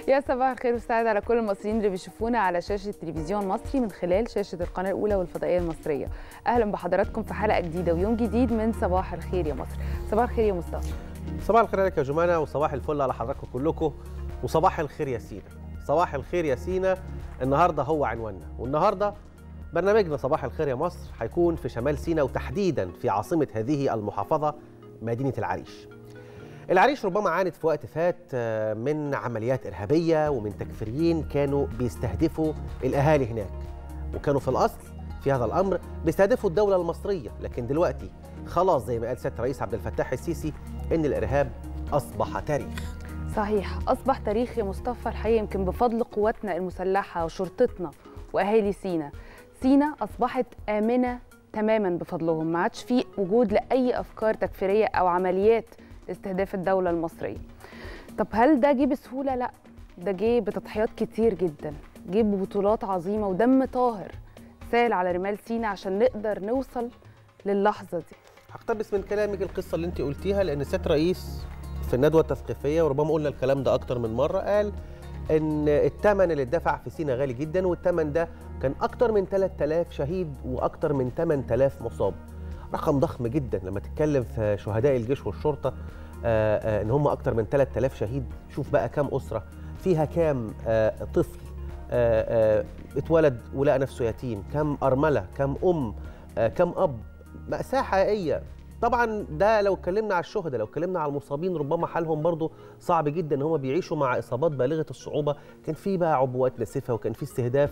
يا صباح الخير والسعاد على كل المصريين اللي بيشوفونا على شاشه تلفزيون مصري من خلال شاشه القناه الاولى والفضائيه المصريه اهلا بحضراتكم في حلقه جديده ويوم جديد من صباح الخير يا مصر صباح الخير يا مصطفى صباح الخير عليك يا جمانة وصباح الفل على حضراتكم كلكم وصباح الخير يا سينا صباح الخير يا سينا النهارده هو عنواننا والنهارده برنامجنا صباح الخير يا مصر هيكون في شمال سينا وتحديدا في عاصمه هذه المحافظه مدينه العريش العريش ربما عانت في وقت فات من عمليات إرهابية ومن تكفيريين كانوا بيستهدفوا الأهالي هناك وكانوا في الأصل في هذا الأمر بيستهدفوا الدولة المصرية لكن دلوقتي خلاص زي ما قال سيادة الرئيس عبد الفتاح السيسي إن الإرهاب أصبح تاريخ صحيح اصبح تاريخ يا مصطفى الحقيقه يمكن بفضل قواتنا المسلحه وشرطتنا واهالي سينا سينا اصبحت امنه تماما بفضلهم ما عادش في وجود لاي افكار تكفيريه او عمليات استهداف الدولة المصرية طب هل ده جه بسهولة؟ لا ده جه بتضحيات كتير جدا جه ببطولات عظيمة ودم طاهر سال على رمال سينا عشان نقدر نوصل للحظة دي هقتبس من كلامك القصة اللي انت قلتيها لأن سيادة الرئيس في الندوة التثقيفية وربما قلنا الكلام ده أكتر من مرة قال إن الثمن اللي اتدفع في سينا غالي جدا والثمن ده كان أكتر من 3000 شهيد وأكتر من 8000 مصاب رقم ضخم جدا لما تتكلم في شهداء الجيش والشرطه آآ آآ ان هم اكتر من 3000 شهيد شوف بقى كام اسره فيها كام طفل آآ اتولد ولقى نفسه يتيم كم ارمله كم ام كم اب ماساه حقيقيه طبعا ده لو اتكلمنا على الشهداء لو اتكلمنا على المصابين ربما حالهم برضو صعب جدا ان هم بيعيشوا مع اصابات بالغه الصعوبه كان في بقى عبوات ناسفه وكان في استهداف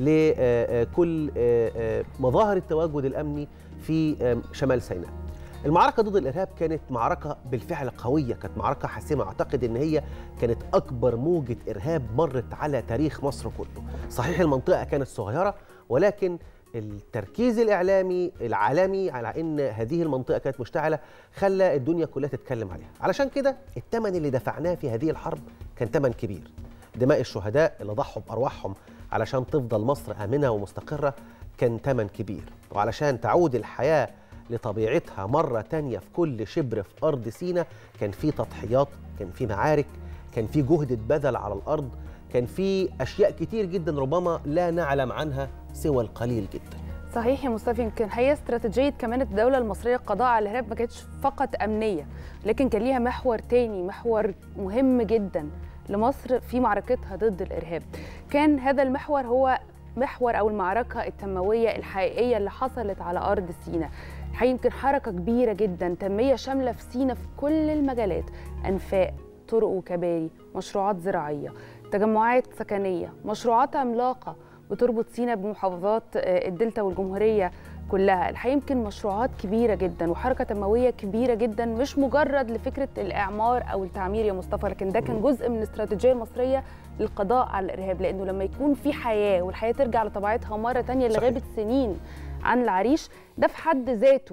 لكل مظاهر التواجد الامني في شمال سيناء المعركة ضد الإرهاب كانت معركة بالفعل قوية كانت معركة حاسمة أعتقد أن هي كانت أكبر موجة إرهاب مرت على تاريخ مصر كله صحيح المنطقة كانت صغيرة ولكن التركيز الإعلامي العالمي على أن هذه المنطقة كانت مشتعلة خلى الدنيا كلها تتكلم عليها علشان كده الثمن اللي دفعناه في هذه الحرب كان ثمن كبير دماء الشهداء اللي ضحوا بأرواحهم علشان تفضل مصر آمنة ومستقرة كان ثمن كبير وعلشان تعود الحياة لطبيعتها مرة تانية في كل شبر في أرض سينا كان في تضحيات كان في معارك كان في جهد اتبذل على الأرض كان في أشياء كتير جدا ربما لا نعلم عنها سوى القليل جدا صحيح يا مصطفى يمكن هي استراتيجيه كمان الدوله المصريه القضاء على الارهاب ما كانتش فقط امنيه لكن كان ليها محور تاني محور مهم جدا لمصر في معركتها ضد الارهاب كان هذا المحور هو محور او المعركه التنمويه الحقيقيه اللي حصلت على ارض سينا يمكن حركه كبيره جدا تنميه شامله في سينا في كل المجالات انفاق طرق وكباري مشروعات زراعيه تجمعات سكنيه مشروعات عملاقه بتربط سينا بمحافظات الدلتا والجمهوريه كلها الحقيقه يمكن مشروعات كبيره جدا وحركه تنمويه كبيره جدا مش مجرد لفكره الاعمار او التعمير يا مصطفى لكن ده كان جزء من الاستراتيجيه المصريه للقضاء على الارهاب لانه لما يكون في حياه والحياه ترجع لطبيعتها مره ثانيه اللي غابت سنين عن العريش ده في حد ذاته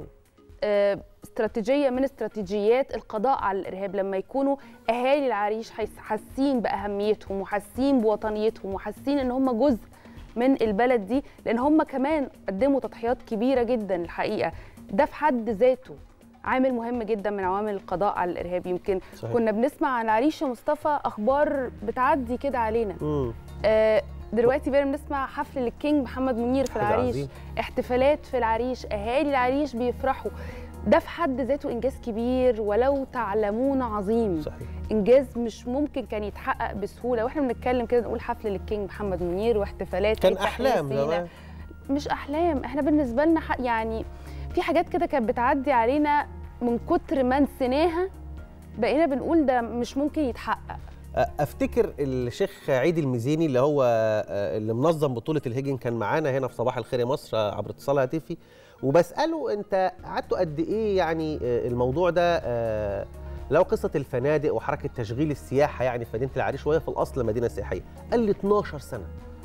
استراتيجيه من استراتيجيات القضاء على الارهاب لما يكونوا اهالي العريش حاسين باهميتهم وحاسين بوطنيتهم وحاسين ان هم جزء من البلد دي لان هم كمان قدموا تضحيات كبيره جدا الحقيقه ده في حد ذاته عامل مهم جدا من عوامل القضاء على الارهاب يمكن صحيح. كنا بنسمع عن العريش يا مصطفى اخبار بتعدي كده علينا آه دلوقتي بقينا بنسمع حفل للكينج محمد منير في العريش عظيم. احتفالات في العريش اهالي العريش بيفرحوا ده في حد ذاته انجاز كبير ولو تعلمون عظيم صحيح. انجاز مش ممكن كان يتحقق بسهوله واحنا بنتكلم كده نقول حفل للكينج محمد منير واحتفالات كان احلام زمان مش احلام احنا بالنسبه لنا يعني في حاجات كده كانت بتعدي علينا من كتر ما نسيناها بقينا بنقول ده مش ممكن يتحقق افتكر الشيخ عيد المزيني اللي هو اللي منظم بطوله الهجن كان معانا هنا في صباح الخير يا مصر عبر اتصال هاتفي وبساله انت قعدتوا قد ايه يعني الموضوع ده لو قصه الفنادق وحركه تشغيل السياحه يعني في مدينه العريش وهي في الاصل مدينه سياحيه قال لي 12 سنه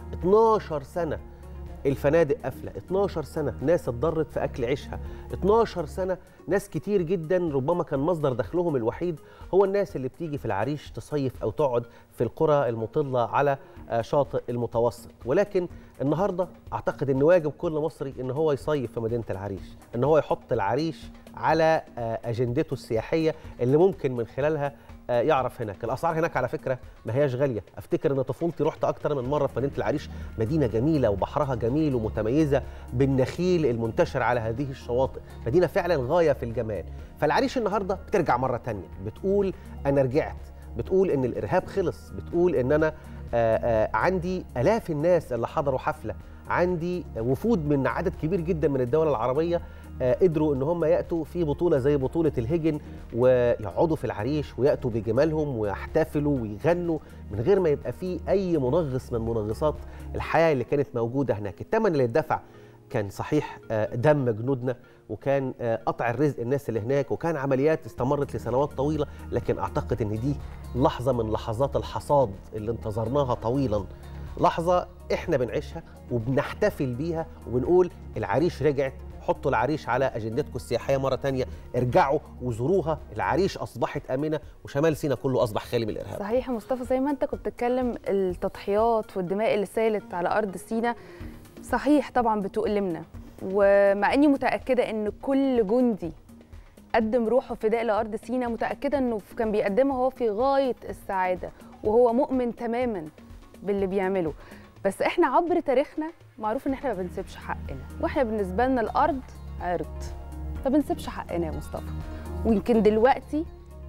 12 سنه الفنادق قافله 12 سنه ناس اتضرت في اكل عيشها 12 سنه ناس كتير جدا ربما كان مصدر دخلهم الوحيد هو الناس اللي بتيجي في العريش تصيف او تقعد في القرى المطله على شاطئ المتوسط ولكن النهارده اعتقد ان واجب كل مصري ان هو يصيف في مدينه العريش ان هو يحط العريش على آه، اجندته السياحيه اللي ممكن من خلالها آه، يعرف هناك الاسعار هناك على فكره ما هياش غاليه افتكر ان طفولتي رحت اكتر من مره في مدينه العريش مدينه جميله وبحرها جميل ومتميزه بالنخيل المنتشر على هذه الشواطئ مدينه فعلا غايه في الجمال فالعريش النهارده بترجع مره تانية بتقول انا رجعت بتقول ان الارهاب خلص بتقول ان انا آه، آه، عندي الاف الناس اللي حضروا حفله عندي وفود من عدد كبير جدا من الدول العربيه آه، قدروا ان هم ياتوا في بطوله زي بطوله الهجن ويقعدوا في العريش وياتوا بجمالهم ويحتفلوا ويغنوا من غير ما يبقى في اي منغص من منغصات الحياه اللي كانت موجوده هناك الثمن اللي اتدفع كان صحيح آه، دم جنودنا وكان آه، قطع الرزق الناس اللي هناك وكان عمليات استمرت لسنوات طويله لكن اعتقد ان دي لحظه من لحظات الحصاد اللي انتظرناها طويلا لحظه احنا بنعيشها وبنحتفل بيها وبنقول العريش رجعت حطوا العريش على اجندتكم السياحيه مره تانية ارجعوا وزوروها العريش اصبحت امنه وشمال سيناء كله اصبح خالي من الارهاب صحيح يا مصطفى زي ما انت كنت بتتكلم التضحيات والدماء اللي سالت على ارض سيناء صحيح طبعا بتؤلمنا ومع اني متاكده ان كل جندي قدم روحه فداء لارض سيناء متاكده انه كان بيقدمها هو في غايه السعاده وهو مؤمن تماما باللي بيعمله بس احنا عبر تاريخنا معروف ان احنا ما بنسيبش حقنا واحنا بالنسبه لنا الارض عرض ما بنسيبش حقنا يا مصطفى ويمكن دلوقتي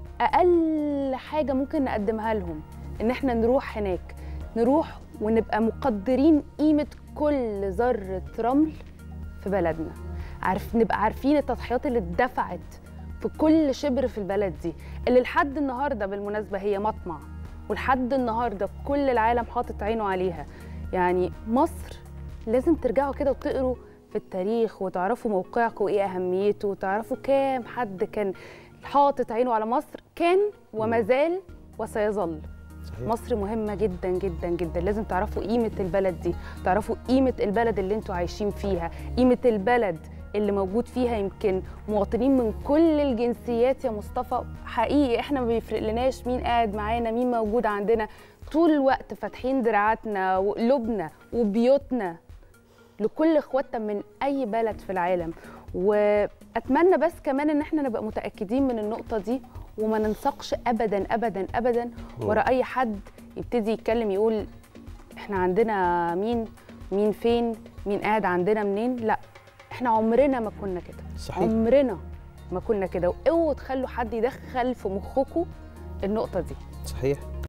اقل حاجه ممكن نقدمها لهم ان احنا نروح هناك نروح ونبقى مقدرين قيمه كل ذره رمل في بلدنا عارف نبقى عارفين التضحيات اللي اتدفعت في كل شبر في البلد دي اللي لحد النهارده بالمناسبه هي مطمع ولحد النهارده كل العالم حاطط عينه عليها يعني مصر لازم ترجعوا كده وتقروا في التاريخ وتعرفوا موقعكم وايه اهميته وتعرفوا كام حد كان حاطط عينه على مصر كان وما زال وسيظل صحيح. مصر مهمة جدا جدا جدا لازم تعرفوا قيمة البلد دي تعرفوا قيمة البلد اللي انتوا عايشين فيها قيمة البلد اللي موجود فيها يمكن مواطنين من كل الجنسيات يا مصطفى حقيقي احنا ما بيفرق لناش مين قاعد معانا مين موجود عندنا طول الوقت فاتحين دراعاتنا وقلوبنا وبيوتنا لكل اخواتنا من اي بلد في العالم واتمنى بس كمان ان احنا نبقى متاكدين من النقطه دي وما ننسقش ابدا ابدا ابدا ورا اي حد يبتدي يتكلم يقول احنا عندنا مين مين فين مين قاعد عندنا منين لا احنا عمرنا ما كنا كده صحيح عمرنا ما كنا كده واوعوا تخلوا حد يدخل في مخكم النقطه دي صحيح